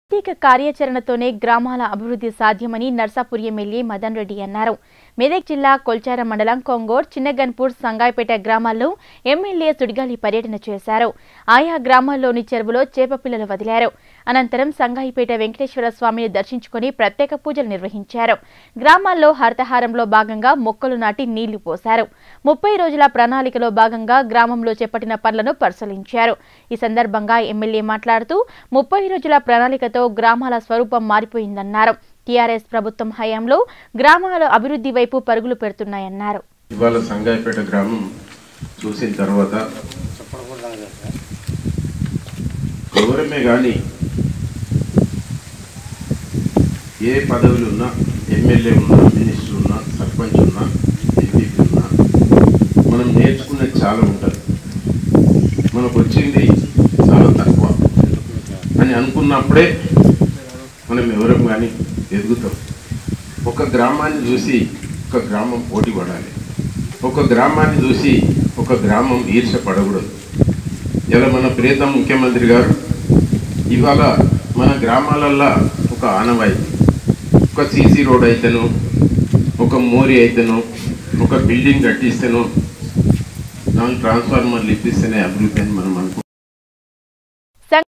ప్రత్యేక కార్యాచరణతోనే గ్రామాల అభివృద్ధి సాధ్యమని నర్సాపూర్ ఎమ్మెల్యే మదన్ రెడ్డి అన్నారు మెదక్ జిల్లా కొల్చార మండలం కొంగోర్ చిన్నగన్పూర్ సంగాయిపేట గ్రామాల్లో ఎమ్మెల్యే సుడిగాలి పర్యటన చేశారు ఆయా గ్రామాల్లోని చెరువులో చేప పిల్లలు వదిలారు అనంతరం సంగాయిపేట వెంకటేశ్వర స్వామిని దర్శించుకుని ప్రత్యేక పూజలు నిర్వహించారు గ్రామాల్లో హరితహారంలో భాగంగా మొక్కలు నాటి నీళ్లు పోశారు ముప్పై రోజుల ప్రణాళికలో భాగంగా గ్రామంలో చేపట్టిన పనులను పరిశీలించారు ఈ సందర్భంగా ఎమ్మెల్యే మాట్లాడుతూ ముప్పై రోజుల ప్రణాళికతో గ్రామాల స్వరూపం మారిపోయిందన్నారు టీఆర్ఎస్ ప్రభుత్వం హయాంలో గ్రామాల అభివృద్ధి వైపు పరుగులు పెడుతున్నాయన్నారు ఇవాళ సంగాయపేట గ్రామం చూసిన తర్వాత ఎవరమే కానీ ఏ పదవులు ఉన్నా ఎమ్మెల్యే ఉన్నా మినిస్టర్ ఉన్నా సర్పంచ్ ఉన్నా ఎంపీపీ ఉన్నా మనం నేర్చుకునేది చాలా ఉంటుంది మనకు వచ్చింది చాలా తక్కువ అని అనుకున్నప్పుడే మనం ఎవరం కానీ ఎదుగుతాం ఒక గ్రామాన్ని చూసి ఒక గ్రామం పోటీ పడాలి ఒక గ్రామాన్ని చూసి ఒక గ్రామం ఈర్ష పడకూడదు ఇలా మన ప్రియతమ ముఖ్యమంత్రి గారు ఇవాళ మన గ్రామాలల్లో ఒక ఆనవాయితీ ఒక సీసీ రోడ్ అయితేనో ఒక మోరి అయితేనో ఒక బిల్డింగ్ కట్టిస్తేనో నాలుగు ట్రాన్స్ఫార్మర్లు ఇప్పిస్తేనే అభివృద్ధి అని మనం అనుకుంటాం